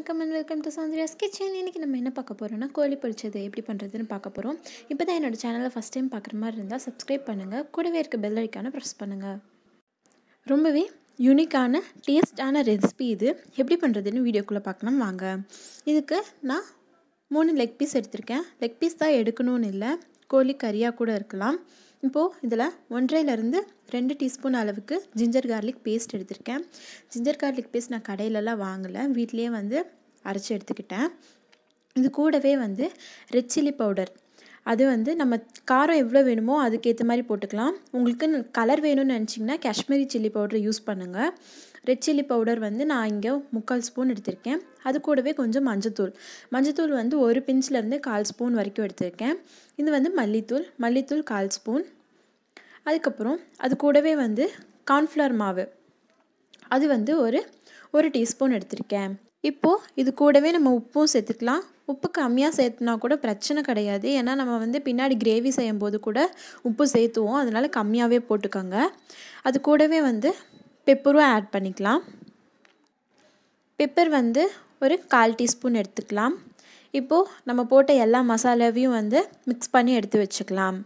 வணக்கம் and welcome to சந்திரியாஸ் kitchen இன்றைக்கி நம்ம என்ன பார்க்க போகிறோம்னா கோழி பொரிச்சது எப்படி பண்ணுறதுன்னு பார்க்க போகிறோம் இப்போ தான் என்னோடய சேனலை ஃபஸ்ட் டைம் பார்க்குற மாதிரி இருந்தால் சப்ஸ்கிரைப் பண்ணுங்கள் கூடவே இருக்க பெல் ஐக்கான ப்ரெஸ் பண்ணுங்கள் ரொம்பவே யூனிக்கான டேஸ்டான ரெசிபி இது எப்படி பண்ணுறதுன்னு வீடியோக்குள்ளே பார்க்கலாம் வாங்க இதுக்கு நான் மூணு லெக் பீஸ் எடுத்திருக்கேன் லெக் பீஸ் தான் எடுக்கணும்னு இல்லை கோழி கறியாக கூட இருக்கலாம் இப்போது இதில் ஒன்றரைலேருந்து ரெண்டு டீஸ்பூன் அளவுக்கு ஜிஞ்சர் கார்லிக் பேஸ்ட் எடுத்திருக்கேன் ஜிஞ்சர் கார்லிக் பேஸ்ட் நான் கடையிலலாம் வாங்கலை வீட்லேயே வந்து அரைச்சி எடுத்துக்கிட்டேன் இது கூடவே வந்து ரெட் சில்லி பவுடர் அது வந்து நம்ம காரம் எவ்வளோ வேணுமோ அதுக்கேற்ற மாதிரி போட்டுக்கலாம் உங்களுக்கு கலர் வேணும்னு நினச்சிங்கன்னா காஷ்மீரி சில்லி பவுடர் யூஸ் பண்ணுங்கள் ரெட் சில்லி பவுடர் வந்து நான் இங்கே முக்கால் ஸ்பூன் எடுத்திருக்கேன் அது கூடவே கொஞ்சம் மஞ்சத்தூள் மஞ்சத்தூள் வந்து ஒரு பிஞ்சிலேருந்து கால் ஸ்பூன் வரைக்கும் எடுத்திருக்கேன் இது வந்து மல்லித்தூள் மல்லித்தூள் கால் ஸ்பூன் அதுக்கப்புறம் அது கூடவே வந்து கார்ன்ஃப்ளவர் மாவு அது வந்து ஒரு ஒரு டீஸ்பூன் எடுத்திருக்கேன் இப்போது இது கூடவே நம்ம உப்பும் சேர்த்துக்கலாம் உப்பு கம்மியாக சேர்த்துனா கூட பிரச்சனை கிடையாது ஏன்னா நம்ம வந்து பின்னாடி கிரேவி செய்யும் போது கூட உப்பு சேர்த்துவோம் அதனால் கம்மியாகவே போட்டுக்கோங்க அது கூடவே வந்து பெப்பரும் ஆட் பண்ணிக்கலாம் பெப்பர் வந்து ஒரு கால் டீஸ்பூன் எடுத்துக்கலாம் இப்போது நம்ம போட்ட எல்லா மசாலாவையும் வந்து மிக்ஸ் பண்ணி எடுத்து வச்சுக்கலாம்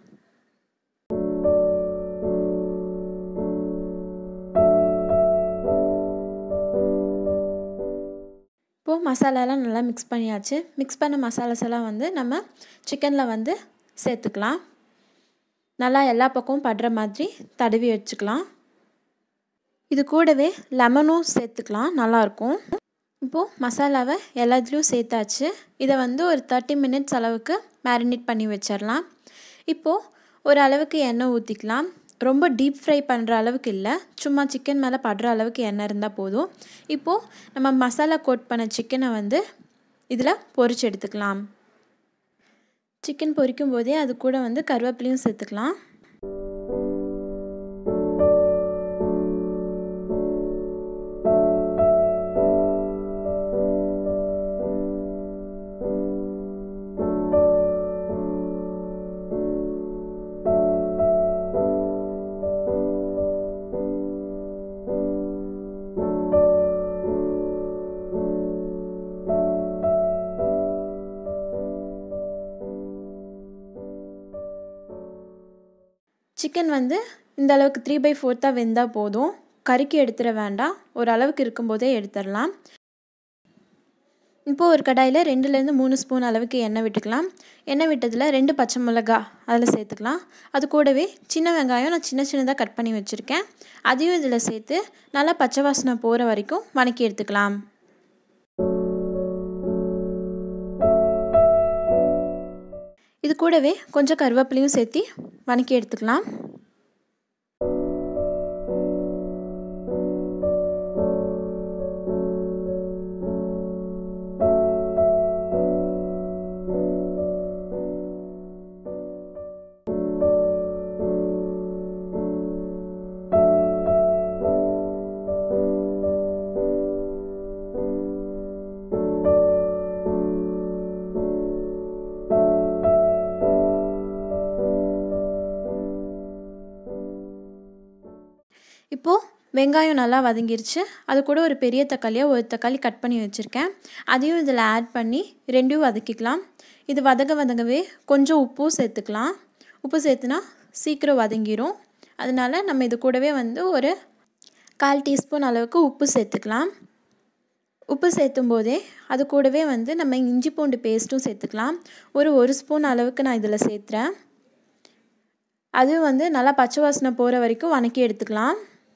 இப்போது மசாலாலாம் நல்லா மிக்ஸ் பண்ணியாச்சு மிக்ஸ் பண்ண மசாலாஸ் எல்லாம் வந்து நம்ம சிக்கனில் வந்து சேர்த்துக்கலாம் நல்லா எல்லா பக்கமும் படுற மாதிரி தடவி வச்சுக்கலாம் இது கூடவே லெமனும் சேர்த்துக்கலாம் நல்லாயிருக்கும் இப்போது மசாலாவை எல்லாத்துலேயும் சேர்த்தாச்சு இதை வந்து ஒரு தேர்ட்டி மினிட்ஸ் அளவுக்கு மேரினேட் பண்ணி வச்சிடலாம் இப்போது ஒரு அளவுக்கு எண்ணெய் ஊற்றிக்கலாம் ரொம்ப டீப் ஃப்ரை பண்ணுற அளவுக்கு இல்லை சும்மா சிக்கன் மேலே படுற அளவுக்கு எண்ணெய் இருந்தால் போதும் இப்போது நம்ம மசாலா கோட் பண்ண சிக்கனை வந்து இதில் பொரிச்சு எடுத்துக்கலாம் சிக்கன் பொரிக்கும் போதே அது கூட வந்து கருவேப்பிலையும் சேர்த்துக்கலாம் சிக்கன் வந்து இந்த அளவுக்கு த்ரீ பை ஃபோர்த்தாக வெந்தால் போதும் கறிக்கு எடுத்துட வேண்டாம் ஒரு அளவுக்கு இருக்கும்போதே எடுத்துடலாம் இப்போது ஒரு கடாயில் ரெண்டுலேருந்து மூணு ஸ்பூன் அளவுக்கு எண்ணெய் விட்டுக்கலாம் எண்ணெய் விட்டதில் ரெண்டு பச்சை மிளகா அதில் சேர்த்துக்கலாம் அது கூடவே சின்ன வெங்காயம் நான் சின்ன சின்னதாக கட் பண்ணி வச்சுருக்கேன் அதையும் இதில் சேர்த்து நல்லா பச்சை வாசனை போகிற வரைக்கும் வணக்கி எடுத்துக்கலாம் இது கூடவே கொஞ்சம் கருவேப்பிலையும் சேர்த்து வணக்கி எடுத்துக்கலாம் இப்போது வெங்காயம் நல்லா வதங்கிருச்சு அது கூட ஒரு பெரிய தக்காளியாக ஒரு தக்காளி கட் பண்ணி வச்சுருக்கேன் அதையும் இதில் ஆட் பண்ணி ரெண்டையும் வதக்கிக்கலாம் இது வதங்க வதங்கவே கொஞ்சம் உப்பும் சேர்த்துக்கலாம் உப்பு சேர்த்துனா சீக்கிரம் வதங்கிடும் அதனால் நம்ம இது கூடவே வந்து ஒரு கால் டீஸ்பூன் அளவுக்கு உப்பு சேர்த்துக்கலாம் உப்பு சேர்த்தும் போதே அது கூடவே வந்து நம்ம இஞ்சி பூண்டு பேஸ்ட்டும் சேர்த்துக்கலாம் ஒரு ஒரு ஸ்பூன் அளவுக்கு நான் இதில் சேர்த்துறேன் அதுவும் வந்து நல்லா பச்சை வாசனை போகிற வரைக்கும் வணக்கி எடுத்துக்கலாம்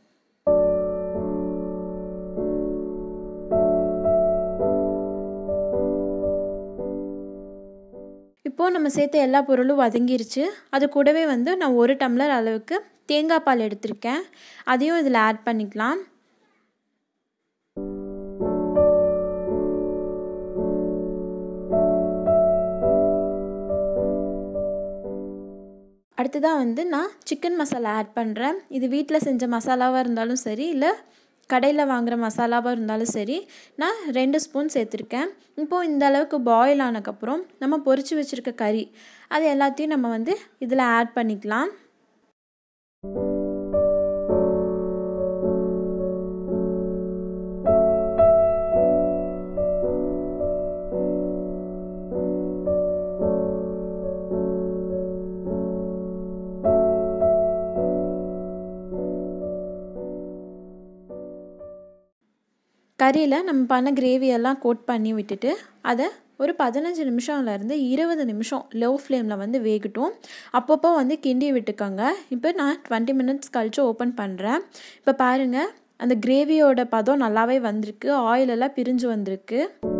இப்போது நம்ம சேர்த்த எல்லா பொருளும் வதங்கிருச்சு அது கூடவே வந்து நான் ஒரு டம்ளர் அளவுக்கு தேங்காய் பால் எடுத்திருக்கேன் அதையும் இதில் ஆட் பண்ணிக்கலாம் அடுத்ததாக வந்து நான் சிக்கன் மசாலா ஆட் பண்ணுறேன் இது வீட்டில் செஞ்ச மசாலாவாக இருந்தாலும் சரி இல்லை கடையில் வாங்குகிற மசாலாவாக இருந்தாலும் சரி நான் ரெண்டு ஸ்பூன் சேர்த்துருக்கேன் இப்போது இந்த அளவுக்கு பாயில் ஆனதுக்கப்புறம் நம்ம பொரிச்சு வச்சுருக்க கறி அது எல்லாத்தையும் நம்ம வந்து இதில் ஆட் பண்ணிக்கலாம் கறியில் நம்ம பண்ண கிரேவியெல்லாம் கோட் பண்ணி விட்டுட்டு அதை ஒரு பதினஞ்சு நிமிஷம்லேருந்து இருபது நிமிஷம் லோ ஃப்ளேமில் வந்து வேகட்டும் அப்பப்போ வந்து கிண்டி விட்டுக்கோங்க இப்போ நான் டுவெண்ட்டி மினிட்ஸ் கழித்து ஓப்பன் பண்ணுறேன் இப்போ பாருங்கள் அந்த கிரேவியோட பதம் நல்லாவே வந்திருக்கு ஆயிலெல்லாம் பிரிஞ்சு வந்திருக்கு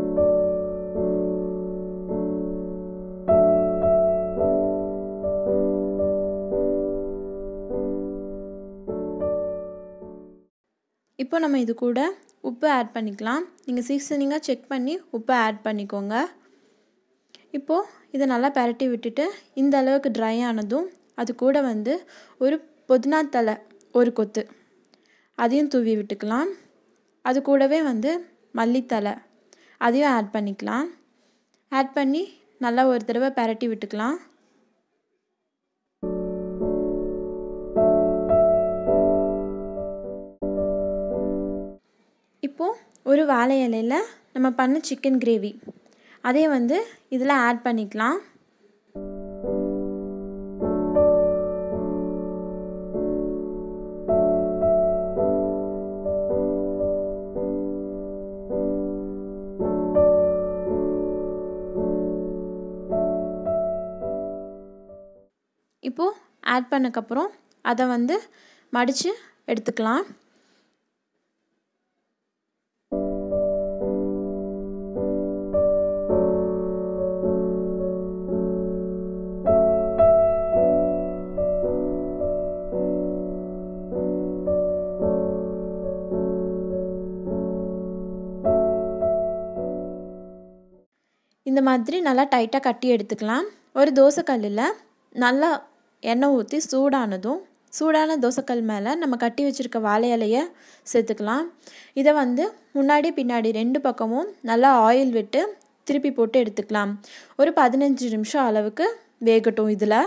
இப்போ நம்ம இது கூட உப்பு ஆட் பண்ணிக்கலாம் நீங்கள் சீசனிங்காக செக் பண்ணி உப்பு ஆட் பண்ணிக்கோங்க இப்போது இதை நல்லா பரட்டி விட்டுட்டு இந்த அளவுக்கு ட்ரை ஆனதும் அது கூட வந்து ஒரு புதினா தலை ஒரு கொத்து அதையும் தூவி விட்டுக்கலாம் அது கூடவே வந்து மல்லித்தலை அதையும் ஆட் பண்ணிக்கலாம் ஆட் பண்ணி நல்லா ஒரு தடவை பரட்டி விட்டுக்கலாம் இப்போது ஒரு வாழை இலையில் நம்ம பண்ண சிக்கன் கிரேவி அதே வந்து இதில் ஆட் பண்ணிக்கலாம் இப்போது ஆட் பண்ணக்கப்புறம் அதை வந்து மடித்து எடுத்துக்கலாம் இந்த மாதிரி நல்லா டைட்டாக கட்டி எடுத்துக்கலாம் ஒரு தோசைக்கல்லில் நல்லா எண்ணெய் ஊற்றி சூடானதும் சூடான தோசைக்கல் மேலே நம்ம கட்டி வச்சுருக்க வாழை இலையை சேர்த்துக்கலாம் இதை வந்து முன்னாடி பின்னாடி ரெண்டு பக்கமும் நல்லா ஆயில் விட்டு திருப்பி போட்டு எடுத்துக்கலாம் ஒரு பதினஞ்சு நிமிஷம் அளவுக்கு வேகட்டும் இதில்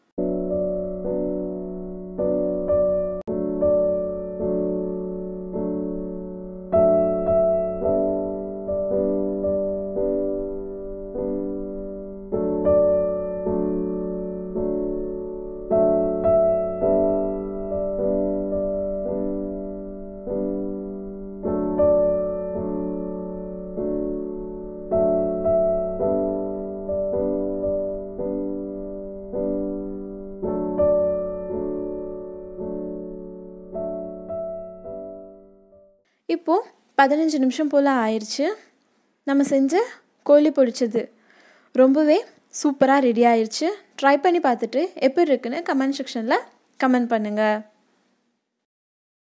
இப்போது பதினஞ்சு நிமிஷம் போல் ஆயிடுச்சு நம்ம செஞ்ச கோழி பொடிச்சது ரொம்பவே சூப்பராக ரெடி ஆயிடுச்சு ட்ரை பண்ணி பார்த்துட்டு எப்படி இருக்குன்னு கமெண்ட் செக்ஷனில் கமெண்ட் பண்ணுங்கள்